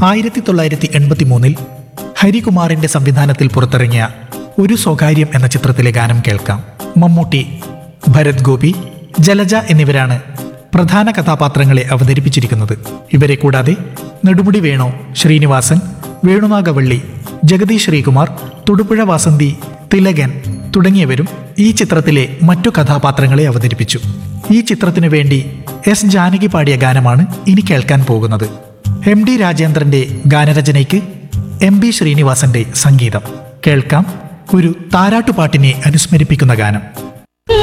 ആയിരത്തി തൊള്ളായിരത്തി എൺപത്തി മൂന്നിൽ ഹരികുമാറിന്റെ സംവിധാനത്തിൽ പുറത്തിറങ്ങിയ ഒരു സ്വകാര്യം എന്ന ചിത്രത്തിലെ ഗാനം കേൾക്കാം മമ്മൂട്ടി ഭരത് ഗോപി ജലജ എന്നിവരാണ് പ്രധാന കഥാപാത്രങ്ങളെ അവതരിപ്പിച്ചിരിക്കുന്നത് ഇവരെ കൂടാതെ നെടുമുടി വേണു ശ്രീനിവാസൻ വേണുനാഗവള്ളി ജഗദീഷ് ശ്രീകുമാർ തൊടുപുഴ വാസന്തി തിലകൻ തുടങ്ങിയവരും ഈ ചിത്രത്തിലെ മറ്റു കഥാപാത്രങ്ങളെ അവതരിപ്പിച്ചു ഈ ചിത്രത്തിനു വേണ്ടി എസ് ജാനകി പാടിയ ഗാനമാണ് ഇനി കേൾക്കാൻ പോകുന്നത് എം ഡി രാജേന്ദ്രന്റെ ഗാനരചനയ്ക്ക് എം ബി ശ്രീനിവാസന്റെ സംഗീതം കേൾക്കാം ഒരു താരാട്ടുപാട്ടിനെ അനുസ്മരിപ്പിക്കുന്ന ഗാനം